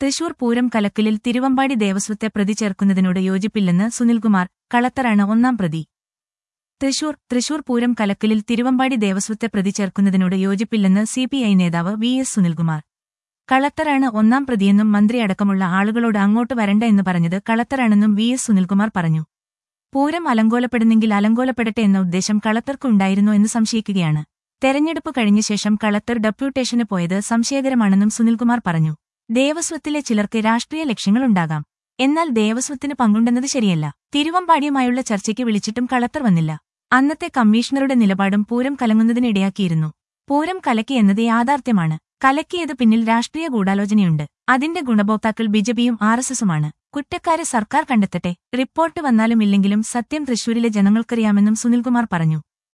തൃശൂർ പൂരം കലക്കലിൽ തിരുവമ്പാടി ദേവസ്വത്തെ പ്രതി ചേർക്കുന്നതിനോട് യോജിപ്പില്ലെന്ന് സുനിൽകുമാർ കളത്തറാണ് ഒന്നാം പ്രതി തൃശൂർ തൃശൂർ പൂരം കലക്കലിൽ തിരുവമ്പാടി ദേവസ്വത്തെ പ്രതി ചേർക്കുന്നതിനോട് യോജിപ്പില്ലെന്ന് സിപിഐ നേതാവ് വി എസ് സുനിൽകുമാർ കളത്തറാണ് ഒന്നാം പ്രതിയെന്നും മന്ത്രി അടക്കമുള്ള ആളുകളോട് അങ്ങോട്ട് വരണ്ട എന്ന് പറഞ്ഞത് കളത്തറാണെന്നും വി എസ് സുനിൽകുമാർ പറഞ്ഞു പൂരം അലങ്കോലപ്പെടുന്നെങ്കിൽ അലങ്കോലപ്പെടട്ടെ എന്ന ഉദ്ദേശം കളത്തർക്കുണ്ടായിരുന്നോ എന്ന് സംശയിക്കുകയാണ് തെരഞ്ഞെടുപ്പ് കഴിഞ്ഞ ശേഷം കളക്ടർ ഡെപ്യൂട്ടേഷന് പോയത് സംശയകരമാണെന്നും സുനിൽകുമാർ പറഞ്ഞു ദേവസ്വത്തിലെ ചിലർക്ക് രാഷ്ട്രീയ ലക്ഷ്യങ്ങളുണ്ടാകാം എന്നാൽ ദേവസ്വത്തിന് പങ്കുണ്ടെന്നത് ശരിയല്ല തിരുവമ്പാടിയുമായുള്ള ചർച്ചയ്ക്ക് വിളിച്ചിട്ടും കളക്ടർ വന്നില്ല അന്നത്തെ കമ്മീഷണറുടെ നിലപാടും പൂരം കലങ്ങുന്നതിനിടയാക്കിയിരുന്നു പൂരം കലക്കി എന്നത് യാഥാർത്ഥ്യമാണ് കലക്കിയത് പിന്നിൽ രാഷ്ട്രീയ ഗൂഢാലോചനയുണ്ട് അതിന്റെ ഗുണഭോക്താക്കൾ ബിജെപിയും ആർ എസ് എസുമാണ് കുറ്റക്കാരെ സർക്കാർ കണ്ടെത്തട്ടെ റിപ്പോർട്ട് വന്നാലും ഇല്ലെങ്കിലും സത്യം തൃശൂരിലെ ജനങ്ങൾക്കറിയാമെന്നും സുനിൽകുമാർ പറഞ്ഞു